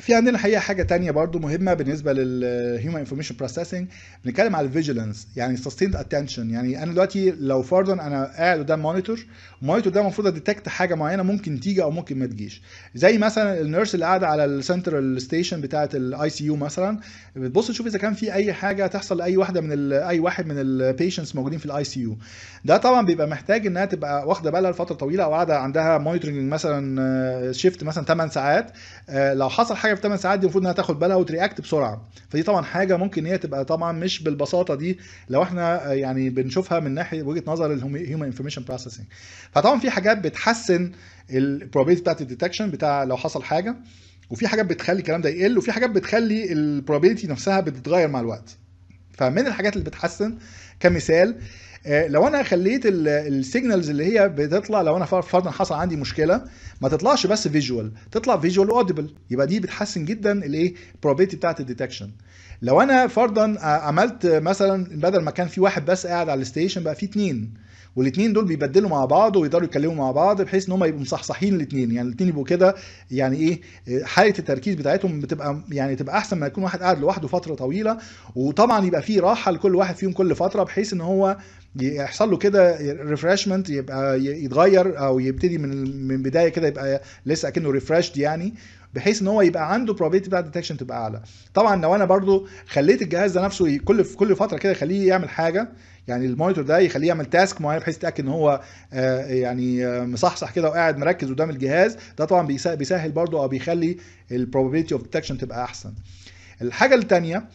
في عندنا الحقيقه حاجه تانية برضو مهمه بالنسبه للهيومن انفورميشن بروسيسنج بنتكلم على الفيجيلانس يعني سستيند اتنشن يعني انا دلوقتي لو فرضا انا قاعد قدام مونيتور المونيتور ده المفروض اديتكت حاجه معينه ممكن تيجي او ممكن ما تجيش زي مثلا النيرس اللي قاعده على السنترال ستيشن بتاعه الاي سي يو مثلا بتبص تشوف اذا كان في اي حاجه تحصل لاي واحده من ال- اي واحد من البيشنتس موجودين في الاي سي يو ده طبعا بيبقى محتاج انها تبقى واخده بالها لفتره طويله او قاعده عندها مونيتورنج مثلا شيفت مثلا 8 ساعات آه، لو حصل حاجه في 8 ساعات دي المفروض انها تاخد بالها وترياكت بسرعه فدي طبعا حاجه ممكن هي تبقى طبعا مش بالبساطه دي لو احنا آه، يعني بنشوفها من ناحيه وجهه نظر الهيومن انفورميشن بروسيسنج فطبعا في حاجات بتحسن البروبابيلتي بتاعت الديتكشن بتاع لو حصل حاجه وفي حاجات بتخلي الكلام ده يقل وفي حاجات بتخلي البروبابيلتي نفسها بتتغير مع الوقت فمن الحاجات اللي بتحسن كمثال آه، لو انا خليت السيجنالز اللي هي بتطلع لو انا فرضا حصل عندي مشكله ما تطلعش بس فيجوال تطلع فيجوال اوديبل يبقى دي بتحسن جدا الايه probability بتاعت الديتكشن لو انا فرضا آه، عملت مثلا بدل ما كان في واحد بس قاعد على الستيشن بقى في اتنين والاثنين دول بيبدلوا مع بعض ويقدروا يتكلموا مع بعض بحيث ان هم يبقوا مصحصحين الاثنين يعني الاثنين يبقوا كده يعني ايه حاله التركيز بتاعتهم بتبقى يعني تبقى احسن ما يكون واحد قاعد لوحده فتره طويله وطبعا يبقى في راحه لكل واحد فيهم كل فتره بحيث ان هو يحصل له كده ريفرشمنت يبقى يتغير او يبتدي من من بدايه كده يبقى لسه اكنه ريفرشد يعني بحيث ان هو يبقى عنده probability بتاع الديتكشن تبقى اعلى طبعا لو انا برضو خليت الجهاز ده نفسه ي- كل كل فتره كده يخليه يعمل حاجه يعني المونيتور ده يخليه يعمل تاسك معين بحيث يتاكد ان هو آه، يعني آه، مصحصح كده وقاعد مركز قدام الجهاز ده طبعا بيسا- بيسهل برضو او بيخلي البروبابيلتي اوف ديتكشن تبقى احسن الحاجه الثانيه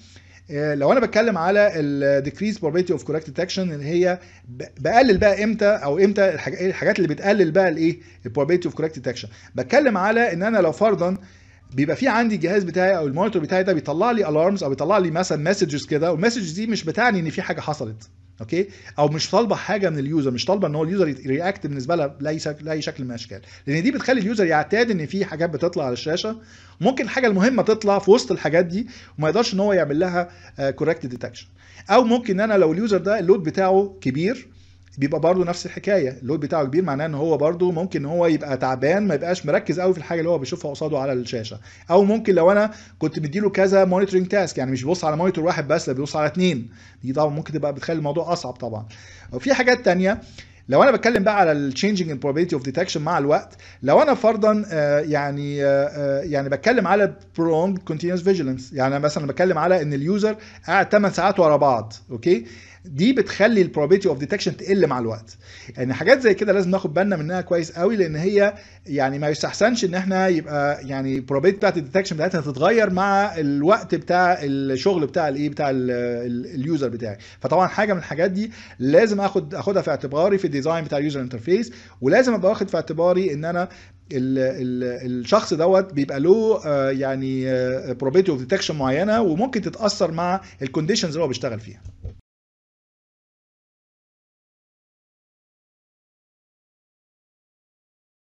لو انا بتكلم على الديكريز probability اوف كوريكت ديتكشن اللي هي ب- بقلل بقى امتى او امتى الحاج- إيه الحاجات اللي بتقلل بقى الايه probability اوف كوريكت ديتكشن بتكلم على ان انا لو فرضا بيبقى في عندي الجهاز بتاعي او المونيتور بتاعي ده بيطلع لي الارمز او بيطلع لي مثلا مسجز كده والمسجز دي مش بتعني ان في حاجه حصلت اوكي او مش طالبه حاجه من اليوزر مش طالبه ان هو اليوزر رياكت بالنسبه لها لاي شكل لاي شكل من الاشكال لان دي بتخلي اليوزر يعتاد ان في حاجات بتطلع على الشاشه ممكن الحاجه المهمه تطلع في وسط الحاجات دي وما يقدرش ان هو يعمل لها كوركت ديتكشن او ممكن ان انا لو اليوزر ده اللود بتاعه كبير بيبقى برضه نفس الحكايه اللود بتاعه كبير معناه ان هو برضه ممكن ان هو يبقى تعبان ما يبقاش مركز قوي في الحاجه اللي هو بيشوفها قصاده على الشاشه او ممكن لو انا كنت مديله كذا مونيتورنج تاسك يعني مش بيبص على مونيتور واحد بس لا بيبص على اثنين دي طبعا ممكن تبقى بتخلي الموضوع اصعب طبعا وفي حاجات تانية لو انا بتكلم بقى على التشينجينج ان probability اوف ديتكشن مع الوقت لو انا فرضا آه، يعني آه، آه، يعني بتكلم على prolonged continuous vigilance يعني أنا مثلا بتكلم على ان اليوزر قاعد 8 ساعات ورا بعض اوكي دي بتخلي البروبابيلتي اوف ديتكشن تقل مع الوقت يعني حاجات زي كده لازم ناخد بالنا منها كويس قوي لان هي يعني ما يستحسنش ان احنا يبقى يعني البروبابيلتي بتاعت الديتكشن بتاعتها تتغير مع الوقت بتاع الشغل بتاع الايه بتاع ال- ال- اليوزر بتاعي فطبعا حاجه من الحاجات دي لازم اخد اخدها في اعتباري في الديزاين بتاع اليوزر انترفيس ولازم ابقى واخد في اعتباري ان انا ال ال الشخص دوت بيبقى له آه، يعني probability اوف ديتكشن معينه وممكن تتاثر مع الكونديشنز اللي هو بيشتغل فيها